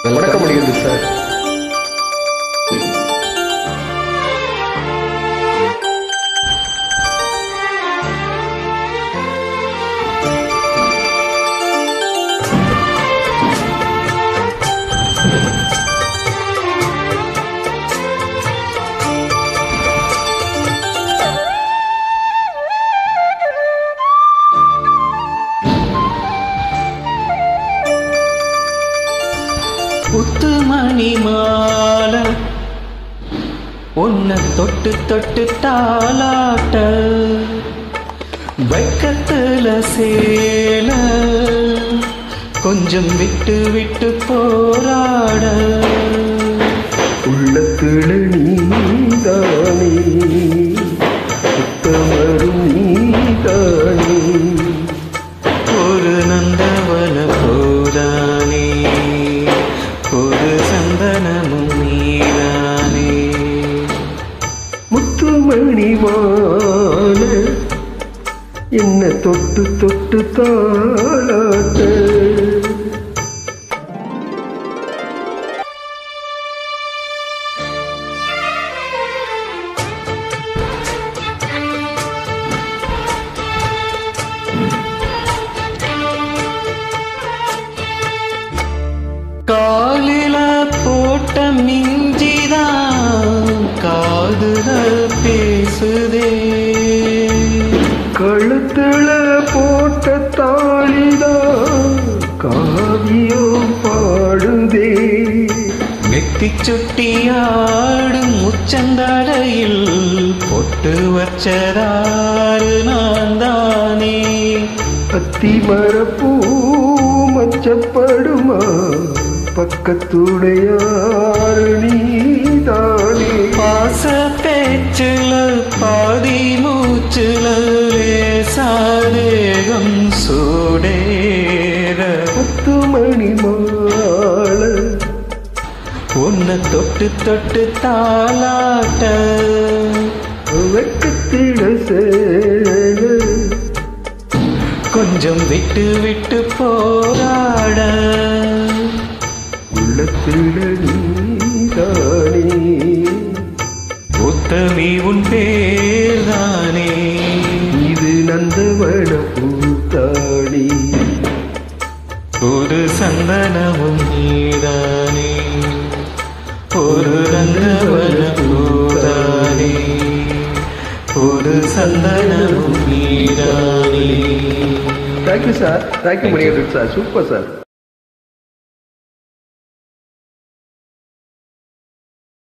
வணக்கம் முடியுது சார் புத்துமணி மாலை உன்னை தொட்டு தொட்டு தாளாட்ட வைக்கத்துல சேல கொஞ்சம் விட்டு விட்டு போராட உள்ளத்துல நீதானே சுத்தமரும் நீதானே ஒரு நந்தவன போதானே ஒரு சந்தனமும் நீதானே முத்துமணி மால என்ன தொட்டு தொட்டு தாளாட்ட காலில போட்ட மிஞ்சிதான் காதுல பேசுதே கழுத்துல போட்ட தாளிதான் காவியம் பாடுதே நெத்தி சுட்டியாடும் முச்சந்தரையில் பொட்டு வச்சதாறு நான் தானே அத்தி மரப்பூ மச்சப்படுமா பக்கத்துடையாறு நீதானே பாச பேச்சுல பாதி மூச்சுல லேசாதேகம் சூடேற பத்து மணி மாலை உன்னை தொட்டு தொட்டு தாளாட்ட வெக்கத்திட சேல கொஞ்சம் விட்டு விட்டு போராட உள்ளத்திட நீதானே உத்தமி உன் பேர்தானே இது நந்தவன பூத்தானே ஒரு சந்தனமும் நீதானே ஒரு ரங்கவன பூதானே ஒரு சந்தனமும் நீதானே thank you sir thank you Manikandan sir super sir